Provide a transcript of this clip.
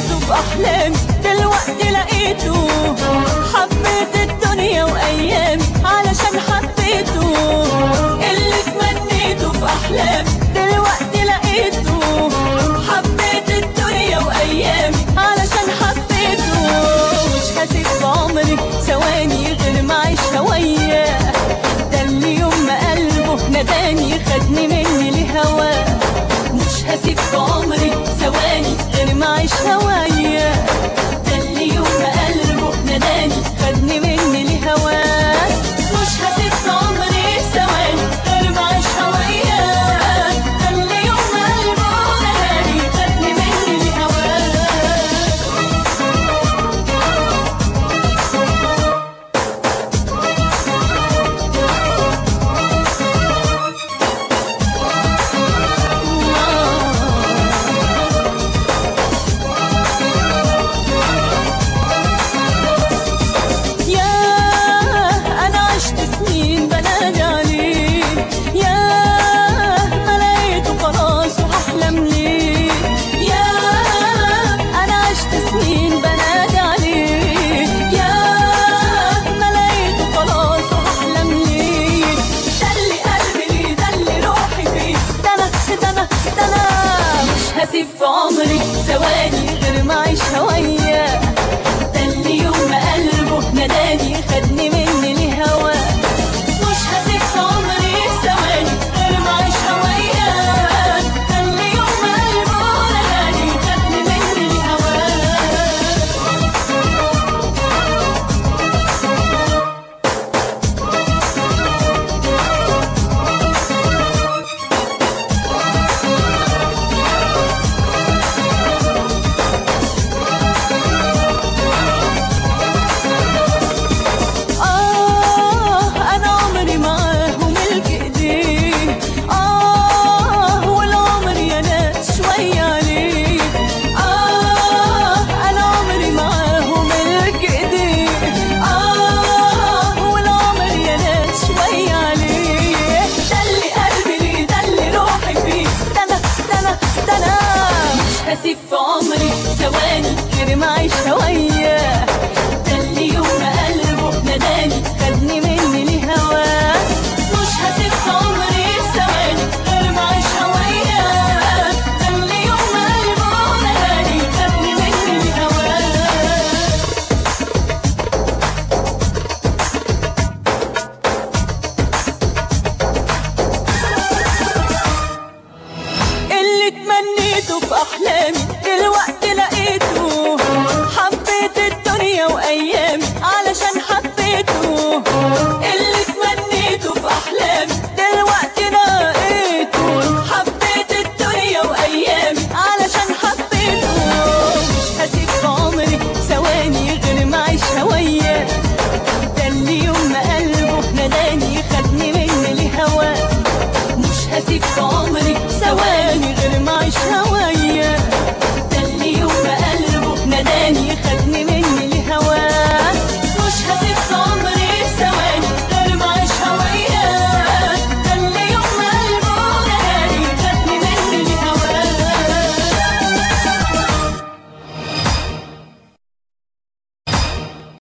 مليته بأحلامي دلوقتي لقيته حبيت الدنيا وأيامي علشان حبيته اللي تمنيته في أحلامي دلوقتي لقيته حبيت الدنيا وأيامي علشان حبيته مش هسيب في عمري ثواني غير ما أعيشها وياه ده اللي يوم ما قلبه نداني خدني مني لهواه مش هسيب في عمري ثواني غير ما أعيشها وياه ده اللي يوم ما قلبه نداني خدني مني لهواه مش هسيب في عمري ثواني غير ما أعيشها وياه ده اللي يوم ما قلبه نداني خدني مني لهواه ياه أنا عشت سنين بنادي عليه ياه ما لقيته خلاص وهحلم ليه ياه أنا عشت سنين بنادي عليه ياه ما لقيته خلاص وهحلم ليه ده اللي قلبي ليه ده اللي روحي فيه ده أنا ده أنا ده أنا مش هسيب في عمري ثواني غير ما أعيشها وياه ده اللي يوم ما قلبه نداني خدني مني لهواه مش هسيب في عمري ثواني غير ما أعيشها وياه ده اللي يوم ما قلبه نداني خدني مني لهواه آه أنا عمري معاه وملك إيديه آه والعمر يا ناس شوية عليه آه أنا عمري معاه وملك إيديه آه والعمر يا ناس شوية عليه ده اللي قلبي ليه ده اللي روحي فيه ده أنا ده أنا ده أنا مش هسيب في عمري ثواني غير ما أعيشها وياه ده اللي يوم ما قلبه نداني خدني من